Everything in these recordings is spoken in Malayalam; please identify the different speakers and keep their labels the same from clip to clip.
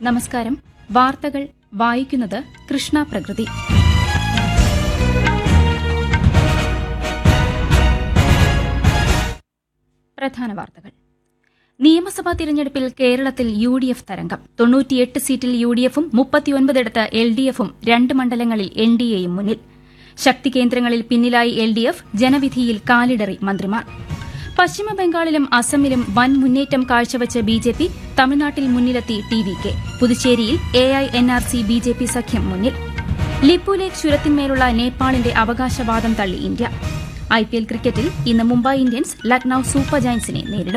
Speaker 1: നമസ്കാരം വാർത്തകൾ വായിക്കുന്നത് കൃഷ്ണ പ്രകൃതി പ്രധാന വാർത്തകൾ നിയമസഭാ തിരഞ്ഞെടുപ്പിൽ കേരളത്തിൽ യു ഡി എഫ് തരംഗം തൊണ്ണൂറ്റിയെട്ട് സീറ്റിൽ യു ഡി എഫും മുപ്പത്തിയൊൻപതിടത്ത് എൽ ഡി എഫും രണ്ട് മണ്ഡലങ്ങളിൽ എൻ ഡി എയും മുന്നിൽ ശക്തി കേന്ദ്രങ്ങളിൽ പിന്നിലായി എൽ ഡി എഫ് ജനവിധിയിൽ കാലിടറി മന്ത്രിമാർ പശ്ചിമബംഗാളിലും അസമിലും വൻ മുന്നേറ്റം കാഴ്ചവച്ച് ബി ജെ പി തമിഴ്നാട്ടിൽ മുന്നിലെത്തി ടി വി കെ പുതുച്ചേരിയിൽ A I N R C B J P സഖ്യം മുന്നിൽ ലിപ്പുലേഖ് ചുരത്തിന്മേലുള്ള നേപ്പാളിന്റെ അവകാശവാദം തള്ളി ഇന്ത്യ ഐ പി എൽ ക്രിക്കറ്റിൽ ഇന്ന് മുംബൈ ഇന്ത്യൻസ് ലക്നൌ സൂപ്പർ ജയന്റ്സിനെ നേരിടും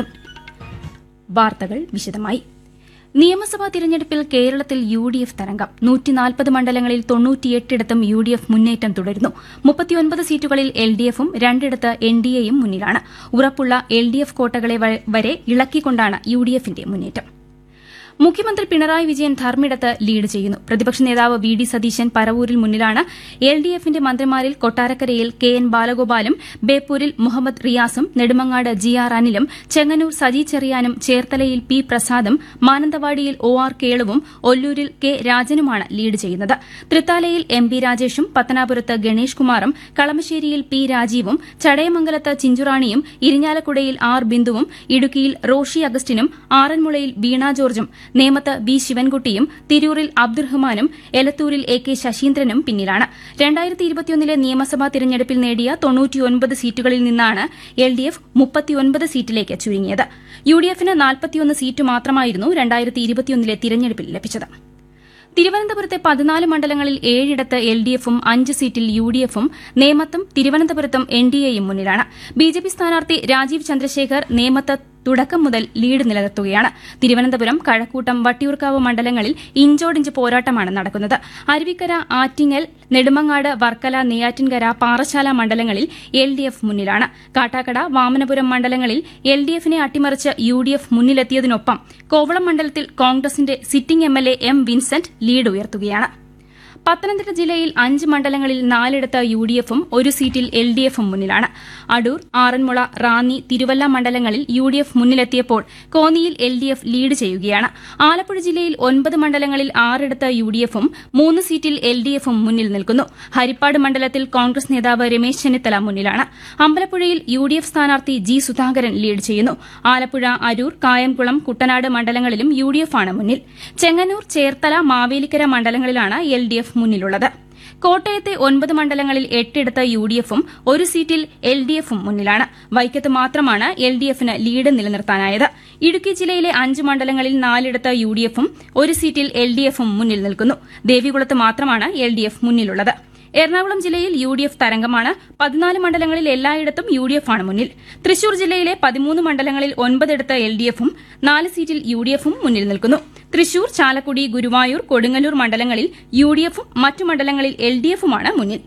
Speaker 1: വാർത്തകൾ വിശദമായി നിയമസഭാ തിരഞ്ഞെടുപ്പിൽ കേരളത്തിൽ യു ഡി എഫ് തരംഗം നൂറ്റിനാൽപ്പത് മണ്ഡലങ്ങളിൽ തൊണ്ണൂറ്റിയെട്ടിടത്തും യു ഡി എഫ് മുന്നേറ്റം തുടരുന്നു മുപ്പത്തിയൊൻപത് സീറ്റുകളിൽ എൽ ഡി എഫും രണ്ടിടത്ത് എൻ ഡി എയും മുന്നിലാണ് ഉറപ്പുള്ള എൽ ഡി എഫ് കോട്ടകളെ വ- വരെ ഇളക്കിക്കൊണ്ടാണ് യു ഡി എഫിന്റെ മുന്നേറ്റം മുഖ്യമന്ത്രി പിണറായി വിജയൻ ധർമ്മിടത്ത് ലീഡ് ചെയ്യുന്നു പ്രതിപക്ഷ നേതാവ് വി ഡി സതീശൻ പരവൂരിൽ മുന്നിലാണ് എൽ ഡി എഫിന്റെ മന്ത്രിമാരിൽ കൊട്ടാരക്കരയിൽ കെ എൻ ബാലഗോപാലും ബേപ്പൂരിൽ മുഹമ്മദ് റിയാസും നെടുമങ്ങാട് ജി ആർ അനിലും ചെങ്ങന്നൂർ സജി ചെറിയാനും ചേർത്തലയിൽ പി പ്രസാദും മാനന്തവാടിയിൽ ഒ ആർ കേളുവും ഒല്ലൂരിൽ കെ രാജനുമാണ് ലീഡ് ചെയ്യുന്നത് തൃത്താലയിൽ എം പി രാജേഷും പത്തനാപുരത്ത് ഗണേഷ് കുമാറും കളമശ്ശേരിയിൽ പി രാജീവും ചടയമംഗലത്ത് ചിഞ്ചുറാണിയും ഇരിഞ്ഞാലക്കുടയിൽ ആർ ബിന്ദുവും ഇടുക്കിയിൽ റോഷി അഗസ്റ്റിനും ആറന്മുളയിൽ വീണ ജോർജും നേമത്ത് ബി ശിവൻകുട്ടിയും തിരൂരിൽ അബ്ദുറഹ്മാനും എലത്തൂരിൽ എ കെ ശശീന്ദ്രനും പിന്നിലാണ് രണ്ടായിരത്തി ഇരുപത്തിയൊന്നിലെ നിയമസഭാ തിരഞ്ഞെടുപ്പിൽ നേടിയ തൊണ്ണൂറ്റിയൊൻപത് സീറ്റുകളിൽ നിന്നാണ് എൽ ഡി എഫ് മുപ്പത്തിയൊൻപത് സീറ്റിലേക്ക് ചുരുങ്ങിയത് യു ഡി എഫിന് നാൽപ്പത്തിയൊന്ന് സീറ്റ് മാത്രമായിരുന്നു രണ്ടായിരത്തി ഇരുപത്തിയൊന്നിലെ തിരഞ്ഞെടുപ്പിൽ ലഭിച്ചത് തിരുവനന്തപുരത്തെ പതിനാല് മണ്ഡലങ്ങളിൽ ഏഴിടത്ത് എൽ ഡി എഫും അഞ്ച് സീറ്റിൽ യു ഡി എഫും നേമത്തും തിരുവനന്തപുരത്തും എൻ ഡി എയും മുന്നിലാണ് ബി ജെ പി സ്ഥാനാർത്ഥി രാജീവ് ചന്ദ്രശേഖർ നേമത്ത് തുടക്കം മുതൽ ലീഡ് നിലനിർത്തുകയാണ് തിരുവനന്തപുരം കഴക്കൂട്ടം വട്ടിയൂർക്കാവ് മണ്ഡലങ്ങളിൽ ഇഞ്ചോടിഞ്ച് പോരാട്ടമാണ് നടക്കുന്നത് അരുവിക്കര ആറ്റിങ്ങൽ നെടുമങ്ങാട് വർക്കല നെയ്യാറ്റിൻകര പാറശാല മണ്ഡലങ്ങളിൽ എൽ ഡി എഫ് മുന്നിലാണ് കാട്ടാക്കട വാമനപുരം മണ്ഡലങ്ങളിൽ എൽ ഡി എഫിനെ അട്ടിമറിച്ച് യു ഡി എഫ് മുന്നിലെത്തിയതിനൊപ്പം കോവളം മണ്ഡലത്തിൽ കോൺഗ്രസിന്റെ sitting M L A M Vincent lead ഉയർത്തുകയാണ് പത്തനംതിട്ട ജില്ലയിൽ അഞ്ച് മണ്ഡലങ്ങളിൽ നാലിടത്ത് യു ഡി എഫും ഒരു സീറ്റിൽ എൽ ഡി എഫും മുന്നിലാണ് അടൂർ ആറന്മുള റാന്നി തിരുവല്ല മണ്ഡലങ്ങളിൽ യു ഡി എഫ് മുന്നിലെത്തിയപ്പോൾ കോന്നിയിൽ എൽ ഡി എഫ് ലീഡ് ചെയ്യുകയാണ് ആലപ്പുഴ ജില്ലയിൽ ഒൻപത് മണ്ഡലങ്ങളിൽ ആറിടത്ത് യു ഡി എഫും മൂന്ന് സീറ്റിൽ എൽ ഡി എഫും മുന്നിൽ നിൽക്കുന്നു ഹരിപ്പാട് മണ്ഡലത്തിൽ കോൺഗ്രസ് നേതാവ് രമേശ് ചെന്നിത്തല മുന്നിലാണ് അമ്പലപ്പുഴയിൽ യു ഡി എഫ് സ്ഥാനാർത്ഥി ജി സുധാകരൻ ലീഡ് ചെയ്യുന്നു ആലപ്പുഴ അരൂർ കായംകുളം കുട്ടനാട് മണ്ഡലങ്ങളിലും യു ഡി എഫ് ആണ് മുന്നിൽ ചെങ്ങന്നൂർ ചേർത്തല മാവേലിക്കര മണ്ഡലങ്ങളിലാണ് എൽ ഡി എഫ് മുന്നിലുള്ളത് കോട്ടയത്തെ ഒൻപത് മണ്ഡലങ്ങളിൽ എട്ടിടത്ത് യു ഡി എഫും ഒരു സീറ്റിൽ എൽ ഡി എഫും മുന്നിലാണ് വൈക്കത്ത് മാത്രമാണ് എൽ ഡി എഫിന് ലീഡ് നിലനിർത്താനായത് ഇടുക്കി ജില്ലയിലെ അഞ്ച് മണ്ഡലങ്ങളിൽ നാലിടത്ത് യു ഡി എഫും ഒരു സീറ്റിൽ എൽ ഡി എഫും മുന്നിൽ നിൽക്കുന്നു ദേവികുളത്ത് മാത്രമാണ് എൽ ഡി എഫ് മുന്നിലുള്ളത് എറണാകുളം ജില്ലയിൽ യു ഡി എഫ് തരംഗമാണ് പതിനാല് മണ്ഡലങ്ങളിൽ എല്ലായിടത്തും യു ഡി എഫ് ആണ് മുന്നിൽ തൃശൂർ ജില്ലയിലെ പതിമൂന്ന് മണ്ഡലങ്ങളിൽ ഒൻപതിടത്ത് എൽ ഡി എഫും നാല് സീറ്റിൽ യു ഡി എഫും മുന്നിൽ നിൽക്കുന്നു തൃശൂർ ചാലക്കുടി ഗുരുവായൂർ കൊടുങ്ങല്ലൂർ മണ്ഡലങ്ങളിൽ യു ഡി എഫും മറ്റു മണ്ഡലങ്ങളിൽ എൽ ഡി എഫുമാണ് മുന്നിൽ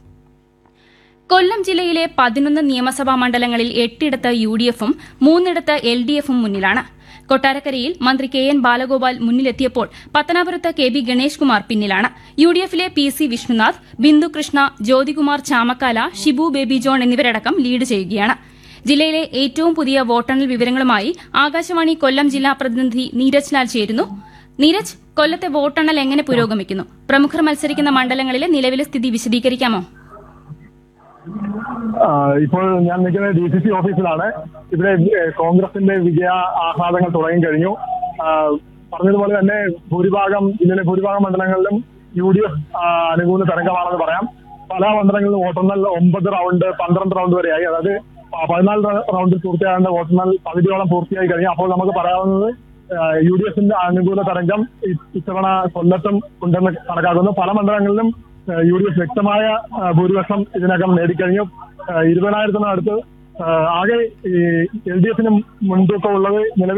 Speaker 1: കൊല്ലം ജില്ലയിലെ പതിനൊന്ന് നിയമസഭാ മണ്ഡലങ്ങളിൽ എട്ടിടത്ത് യു ഡി എഫും മൂന്നിടത്ത് എൽ ഡി എഫും മുന്നിലാണ് കൊട്ടാരക്കരയിൽ മന്ത്രി കെ എൻ ബാലഗോപാൽ മുന്നിലെത്തിയപ്പോൾ പത്തനാപുരത്ത് കെ ബി ഗണേഷ് കുമാർ പിന്നിലാണ് യു ഡി എഫിലെ പി സി വിഷ്ണുനാഥ് ബിന്ദു കൃഷ്ണ ജ്യോതികുമാർ ചാമക്കാല ഷിബു ബേബി ജോൺ എന്നിവരടക്കം ലീഡ് ചെയ്യുകയാണ് ജില്ലയിലെ ഏറ്റവും പുതിയ വോട്ടെണ്ണൽ വിവരങ്ങളുമായി ആകാശവാണി കൊല്ലം ജില്ലാ പ്രതിനിധി നീരജ് ലാൽ ചേരുന്നു നീരജ് കൊല്ലത്തെ വോട്ടെണ്ണൽ എങ്ങനെ പുരോഗമിക്കുന്നു പ്രമുഖർ മത്സരിക്കുന്ന മണ്ഡലങ്ങളിലെ നിലവിലെ സ്ഥിതി വിശദീകരിക്കാമോ
Speaker 2: ആ, ഇപ്പോൾ ഞാൻ നിൽക്കുന്നത് ഡി സി സി ഓഫീസിലാണ് ഇവിടെ ഏ, കോൺഗ്രസിന്റെ വിജയ ആഹ്ലാദങ്ങൾ തുടങ്ങി കഴിഞ്ഞു ആ, പറഞ്ഞതുപോലെ തന്നെ ഭൂരിഭാഗം ജില്ലയിലെ ഭൂരിഭാഗം മണ്ഡലങ്ങളിലും യു ഡി എഫ് അനുകൂല തരംഗമാണെന്ന് പറയാം പല മണ്ഡലങ്ങളിലും വോട്ടെണ്ണൽ ഒമ്പത് റൗണ്ട് പന്ത്രണ്ട് റൗണ്ട് വരെയായി അതായത് പ- പതിനാല് റ- റൗണ്ടിൽ പൂർത്തിയാകേണ്ട വോട്ടെണ്ണൽ പകുതിയോളം പൂർത്തിയായി കഴിഞ്ഞു അപ്പോൾ നമുക്ക് പറയാവുന്നത് യു ഡി എഫിന്റെ അനുകൂല തരംഗം ഇ- ഇത്തവണ കൊല്ലത്തും ഉണ്ടെന്ന് കണക്കാക്കുന്നു പല മണ്ഡലങ്ങളിലും യു ഡി എഫ് വ്യക്തമായ ആ, ഭൂരിപക്ഷം ഇതിനകം നേടിക്കഴിഞ്ഞു ആ, ഇരുപതിനായിരത്തിനടുത്ത് ആ, ആകെ ഈ എൽ ഡി എഫിന് മുൻതൂക്കം ഉള്ളത് നിലവിൽ